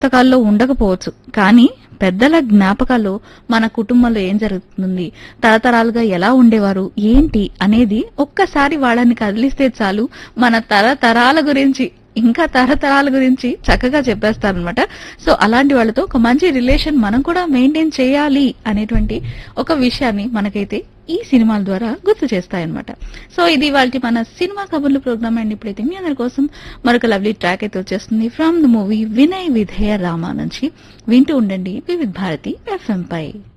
పుస్తకాల్లో ఉండకపోవచ్చు కానీ పెద్దల జ్ఞాపకాల్లో మన కుటుంబంలో ఏం జరుగుతుంది తరతరాలుగా ఎలా ఉండేవారు ఏంటి అనేది ఒక్కసారి వాళ్ళని కదిలిస్తే చాలు మన తరతరాల గురించి ఇంకా తరతరాల గురించి చక్కగా చెప్పేస్తారనమాట సో అలాంటి వాళ్ళతో ఒక మంచి రిలేషన్ మనం కూడా మెయింటైన్ చేయాలి అనేటువంటి ఒక విషయాన్ని మనకైతే ఈ సినిమాల ద్వారా గుర్తు చేస్తాయన్నమాట సో ఇది వాళ్ళకి మన సినిమా కబుర్లు ప్రోగ్రామ్ అండి ఇప్పుడైతే మీ అందరి కోసం మరొక లవ్లీ ట్రాక్ అయితే వచ్చేస్తుంది from the movie Vinaya Vidheya Rama నుంచి వింటూ ఉండండి వివిధ్ భారతి ఎఫ్ఎం పై